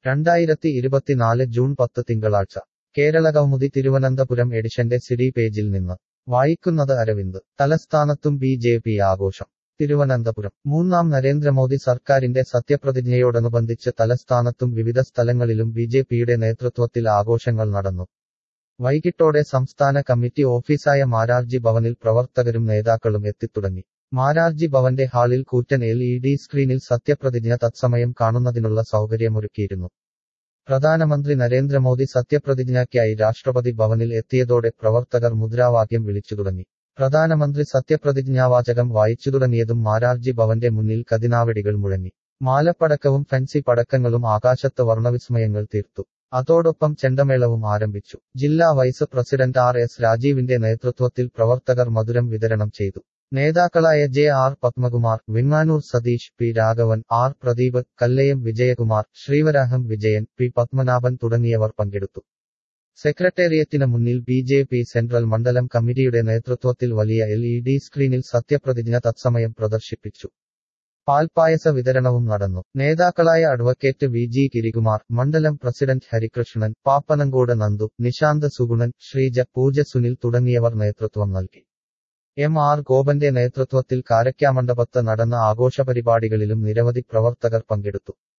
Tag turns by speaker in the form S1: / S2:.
S1: രണ്ടായിരത്തി ഇരുപത്തിനാല് ജൂൺ പത്ത് തിങ്കളാഴ്ച കേരളകൗമുദി തിരുവനന്തപുരം എഡിഷന്റെ സിഡി പേജിൽ നിന്ന് വായിക്കുന്നത് അരവിന്ദ് തലസ്ഥാനത്തും ബി ജെ പി ആഘോഷം തിരുവനന്തപുരം മൂന്നാം നരേന്ദ്രമോദി സർക്കാരിന്റെ സത്യപ്രതിജ്ഞയോടനുബന്ധിച്ച് തലസ്ഥാനത്തും വിവിധ സ്ഥലങ്ങളിലും ബി ജെ പിയുടെ നേതൃത്വത്തിൽ ആഘോഷങ്ങൾ നടന്നു വൈകിട്ടോടെ സംസ്ഥാന കമ്മിറ്റി ഓഫീസായ മാരാർജി ഭവനിൽ പ്രവർത്തകരും നേതാക്കളും എത്തിത്തുടങ്ങി മാരാർജി ഭവന്റെ ഹാളിൽ കൂറ്റൻ എൽ ഇ ഡി സ്ക്രീനിൽ സത്യപ്രതിജ്ഞ തത്സമയം കാണുന്നതിനുള്ള സൗകര്യമൊരുക്കിയിരുന്നു പ്രധാനമന്ത്രി നരേന്ദ്രമോദി സത്യപ്രതിജ്ഞയ്ക്കായി രാഷ്ട്രപതി ഭവനിൽ എത്തിയതോടെ പ്രവർത്തകർ മുദ്രാവാക്യം വിളിച്ചു തുടങ്ങി പ്രധാനമന്ത്രി സത്യപ്രതിജ്ഞാവാചകം വായിച്ചു തുടങ്ങിയതും മാരാർജി ഭവന്റെ മുന്നിൽ കതിനാവെടികൾ മുഴങ്ങി മാലപ്പടക്കവും ഫെൻസി പടക്കങ്ങളും ആകാശത്ത് വർണ്ണവിസ്മയങ്ങൾ തീർത്തു അതോടൊപ്പം ചെണ്ടമേളവും ആരംഭിച്ചു ജില്ലാ വൈസ് പ്രസിഡന്റ് ആർ എസ് രാജീവിന്റെ നേതൃത്വത്തിൽ പ്രവർത്തകർ മധുരം വിതരണം ചെയ്തു നേതാക്കളായ J R Padmakumar Vinganoor Satheesh P Raghavan R Pradeep Kallayam Vijayakumar Sreevaraham Vijayan P Padmanabhan തുടങ്ങിയവർ പങ്കെടുത്തു സെക്രട്ടേറിയറ്റിന് മുന്നിൽ ബി ജെ പി സെൻട്രൽ മണ്ഡലം കമ്മിറ്റിയുടെ നേതൃത്വത്തിൽ വലിയ എൽ ഇ ഡി സ്ക്രീനിൽ സത്യപ്രതിജ്ഞ തത്സമയം പ്രദർശിപ്പിച്ചു പാൽപ്പായസ വിതരണവും നടന്നു നേതാക്കളായ അഡ്വക്കേറ്റ് വി ജി ഗിരികുമാർ മണ്ഡലം പ്രസിഡന്റ് ഹരികൃഷ്ണൻ പാപ്പനങ്കോട് നന്ദു നിശാന്ത് സുഗുണൻ ശ്രീജ പൂജ സുനിൽ തുടങ്ങിയവർ നേതൃത്വം നൽകി എം ആർ ഗോപന്റെ നേതൃത്വത്തിൽ കാരക്കാമണ്ഡപത്ത് നടന്ന ആഘോഷപരിപാടികളിലും നിരവധി പ്രവർത്തകർ പങ്കെടുത്തു